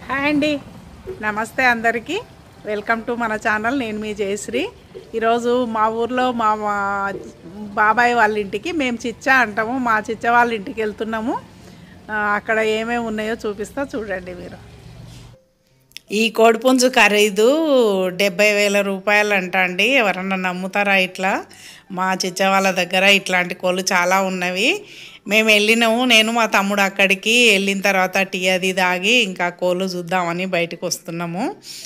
Hi అండి నమస్తే అందరికీ వెల్కమ్ టు మన ఛానల్ నేను మీ జయశ్రీ ఈరోజు మా ఊర్లో మా మా- బాబాయ్ వాళ్ళ ఇంటికి మేము చిచ్చా అంటాము మా చిచ్చ వాళ్ళ ఇంటికి వెళ్తున్నాము ఆ, అక్కడ ఏమేమి ఉన్నాయో చూపిస్తా చూడండి మీరు ఈ కోడిపుంజు ఖరీదు డెబ్బై వేల రూపాయలు అంట అండి ఎవరన్నా నమ్ముతారా ఇట్లా మా చిచ్చ వాళ్ళ దగ్గర ఇట్లాంటి కోళ్ళు చాలా ఉన్నవి మేము వెళ్ళినాము నేను మా తమ్ముడు అక్కడికి వెళ్ళిన తర్వాత టీ అది తాగి ఇంకా కోళ్ళు చూద్దామని బయటకు వస్తున్నాము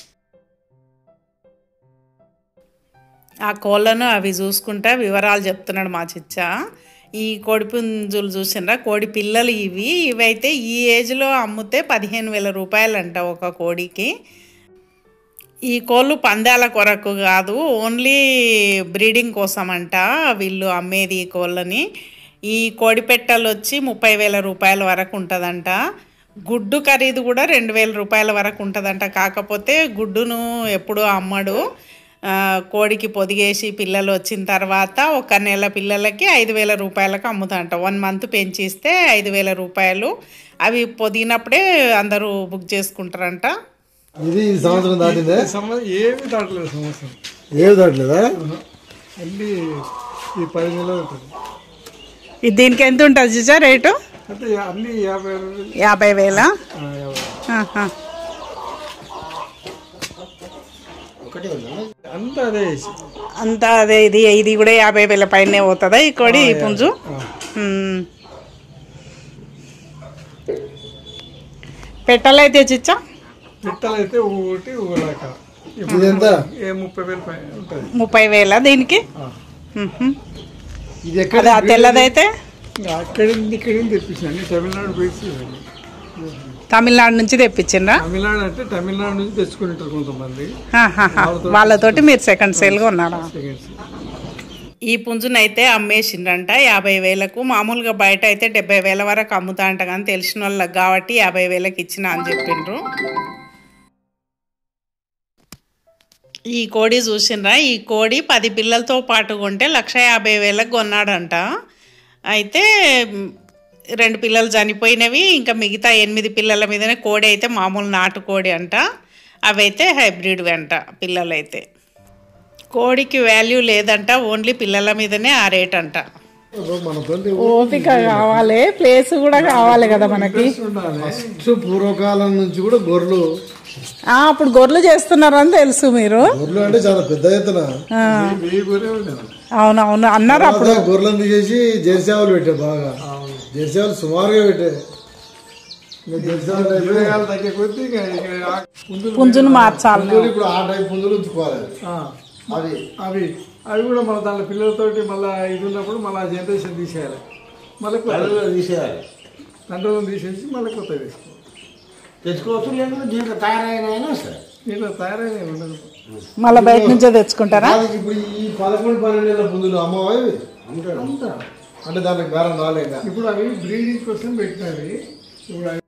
ఆ కోళ్ళను అవి చూసుకుంటా వివరాలు చెప్తున్నాడు మా చిచ్చ ఈ కోడి పుంజులు చూసినరా కోడి పిల్లలు ఇవి ఇవైతే ఈ ఏజ్లో అమ్మితే పదిహేను వేల రూపాయలు అంట ఒక కోడికి ఈ కోళ్ళు పందాల కొరకు కాదు ఓన్లీ బ్రీడింగ్ కోసం అంట వీళ్ళు అమ్మేది ఈ కోళ్ళని ఈ కోడి పెట్టలు వచ్చి ముప్పై వేల రూపాయల వరకు ఉంటుందంట గుడ్డు ఖరీదు కూడా రెండు వేల రూపాయల వరకు ఉంటుందంట కాకపోతే గుడ్డును ఎప్పుడూ అమ్మడు ఆ, కోడికి పొదిగేసి పిల్లలు వచ్చిన తర్వాత ఒక నెల పిల్లలకి ఐదు వేల రూపాయలకు అమ్ముతాంట వన్ మంత్ పెంచిస్తే ఐదు వేల రూపాయలు అవి పొదిగినప్పుడే అందరూ బుక్ చేసుకుంటారంట ఇది ఈ సంవత్సరం దాటిందే సంవత్సరం ఏమి దాటలేదు సంవత్సరం ఏమి దాటలేదా అన్ని ఈ పది నెలలు ఉంటుంది ఇది దీనికి ఎంత ఉంటుంది జిజా రేటు అంటే అన్ని యాభై రోజులు యాభై వేల ఆ, యాభై అంతా అదే వేసి అంతా అదే ఇది ఇది కూడా యాభై వేల పైనే పోతుందా ఈ కోడి ఈ పుంజు మ్మ్. పెట్టలైతే చిచ్చా పిట్టలు అయితే ఒకటి ఒకలాక ఇది ఎంత ఏ ముప్పై వేలు పైన ఉంటుంది ముప్పై వేల దీనికి ఆ. మ్మ్. ఇది ఎక్కడ అదే ఆ తెల్లదైతే ఇంకా అక్కడి నుంచి ఇక్కడి నుంచి తెప్పించిన అన్ని తమిళనాడు పోయి తమిళనాడు నుంచి తెప్పించిండ్రా తమిళనాడు అంటే తమిళనాడు నుంచి తెచ్చుకుంటారు కొంతమంది ఆహాహా. వాళ్ళతోటి మీరు సెకండ్ సేల్గా ఉన్నారా సెకండ్స్ ఈ పుంజునైతే అమ్మేసిండ్రంట యాభై వేలకు మామూలుగా బయట అయితే డెబ్బై వేల వరకు అమ్ముతా అంట కానీ తెలిసిన వాళ్ళకి కాబట్టి యాభై వేలకు ఇచ్చిన అని చెప్పిండ్రు ఈ కోడి చూసిండ్రా ఈ కోడి పది పిల్లలతో పాటు కొంటే లక్ష యాభై వేలకు కొన్నాడంట అయితే మ్, రెండు పిల్లలు చనిపోయినవి ఇంకా మిగతా ఎనిమిది పిల్లల మీదనే కోడి అయితే మామూలు నాటు కోడి అంట అవైతే హైబ్రిడ్ అంట పిల్లలైతే కోడికి వాల్యూ లేదంట ఓన్లీ పిల్లల మీదనే ఆ రేట్ అంట మనతో ఓపిక కావాలి ప్లేస్ కూడా కావాలి కదా మనకి ఫస్ట్ పూర్వకాలం నుంచి కూడా గొర్రెలు ఆ, అప్పుడు గొర్రెలు చేస్తున్నారని తెలుసు మీరు గొర్రెలు అంటే చాలా పెద్ద ఎత్తున ఆ, వెయ్యి గొర్రె ఉండేది అవునవును అన్నారు అప్పుడు తర్వాత గొర్రెలను తీసేసి జెర్సీ ఆవులు పెట్టారు బాగా జెర్సీ ఆవులు సుమారుగా పెట్టాయి ఇంకా జెర్సీ ఆవులు అయితే వివేకాలు తగ్గే కొద్దీ ఇంకా ఇక్కడ ఆ పుంజులు పుంజును మార్చాలి పుంజులు ఇప్పుడు ఆ టైప్ పుంజులు ఉంచుకోవాలి ఆ, అది అవి అవి కూడా మన దాంట్లో పిల్లలతోటి మళ్ళీ ఇది ఉన్నప్పుడు మళ్ళీ జనరేషన్ తీసేయాలి మళ్ళీ తీసేయాలి తండ్రులను తీసేసి మళ్ళీ కొత్త వేసుకోవాలి తెచ్చుకోవచ్చు లేకపోతే దీంట్లో తయారైన సరే దీంట్లో తయారైన ఉండదు మళ్ళీ బయట నుంచే తెచ్చుకుంటారా అది ఇప్పుడు ఈ పదకొండు పన్నెండు నెలల పుంజులు అమ్మవా ఇవి? అంతా అంటే దానికి బేరం రాలేక ఇప్పుడు అవి బ్రీడింగ్ కోసం పెట్టినవి ఇప్పుడు అవి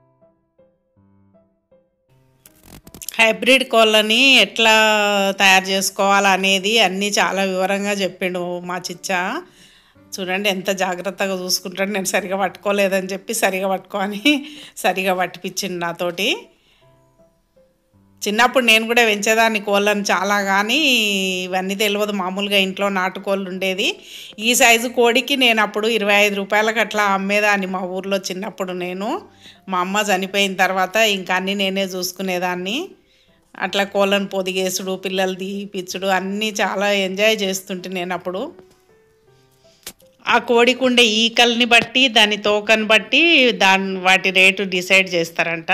హైబ్రిడ్ కోళ్ళని ఎట్లా తయారు చేసుకోవాలి అనేది అన్నీ చాలా వివరంగా చెప్పిండు మా చిచ్చా చూడండి ఎంత జాగ్రత్తగా చూసుకుంటాడు నేను సరిగా పట్టుకోలేదని చెప్పి సరిగా పట్టుకొని సరిగా పట్టిపించిండు నాతోటి చిన్నప్పుడు నేను కూడా పెంచేదాన్ని కోళ్ళని చాలా కానీ ఇవన్నీ తెలియదు మామూలుగా ఇంట్లో నాటుకోళ్ళు ఉండేది ఈ సైజు కోడికి నేను అప్పుడు ఇరవై ఐదు రూపాయలకు అట్లా అమ్మేదాన్ని మా ఊర్లో చిన్నప్పుడు నేను మా అమ్మ చనిపోయిన తర్వాత ఇంకా అన్నీ నేనే చూసుకునేదాన్ని అట్లా కోళ్ళను పొదిగేసుడు పిల్లలు తీపిచ్చుడు అన్నీ చాలా ఎంజాయ్ చేస్తుంటే నేను అప్పుడు ఆ కోడికి ఉండే ఈకల్ని బట్టి దాని తోకని బట్టి దాని వాటి రేటు డిసైడ్ చేస్తారంట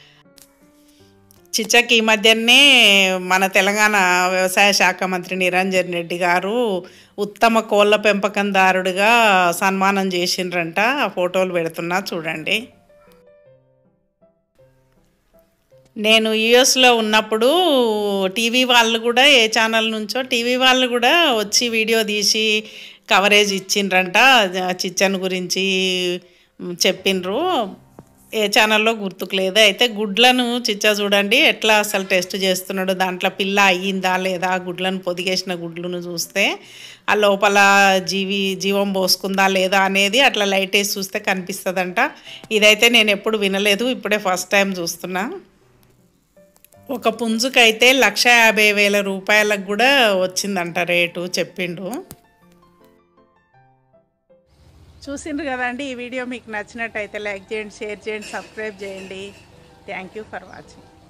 చిచ్చకి ఈ మధ్యనే మన తెలంగాణ వ్యవసాయ శాఖ మంత్రి నిరంజన్ రెడ్డి గారు ఉత్తమ కోళ్ళ పెంపకందారుడిగా సన్మానం చేసిండ్రంట ఆ ఫోటోలు పెడుతున్నా చూడండి నేను యుఎస్లో ఉన్నప్పుడు టీవీ వాళ్ళు కూడా ఏ ఛానల్ నుంచో టీవీ వాళ్ళు కూడా వచ్చి వీడియో తీసి కవరేజ్ ఇచ్చిండ్రంట చిచ్చన్ గురించి మ్, చెప్పిండ్రు ఏ ఛానల్లో గుర్తుకు లేదు అయితే గుడ్లను చిచ్చా చూడండి ఎట్లా అసలు టెస్ట్ చేస్తున్నాడు దాంట్లో పిల్ల అయ్యిందా లేదా గుడ్లను పొదిగేసిన గుడ్లను చూస్తే ఆ లోపల జీవి జీవం పోసుకుందా లేదా అనేది అట్లా లైట్ వేసి చూస్తే కనిపిస్తుందంట ఇదైతే నేను ఎప్పుడు వినలేదు ఇప్పుడే ఫస్ట్ టైం చూస్తున్నా ఒక పుంజుకైతే లక్ష యాభై వేల రూపాయలకు కూడా వచ్చిందంట రేటు చెప్పిండు చూసిండ్రు కదండి ఈ వీడియో మీకు నచ్చినట్టయితే లైక్ చేయండి షేర్ చేయండి సబ్స్క్రైబ్ చేయండి థ్యాంక్ యూ ఫర్ వాచింగ్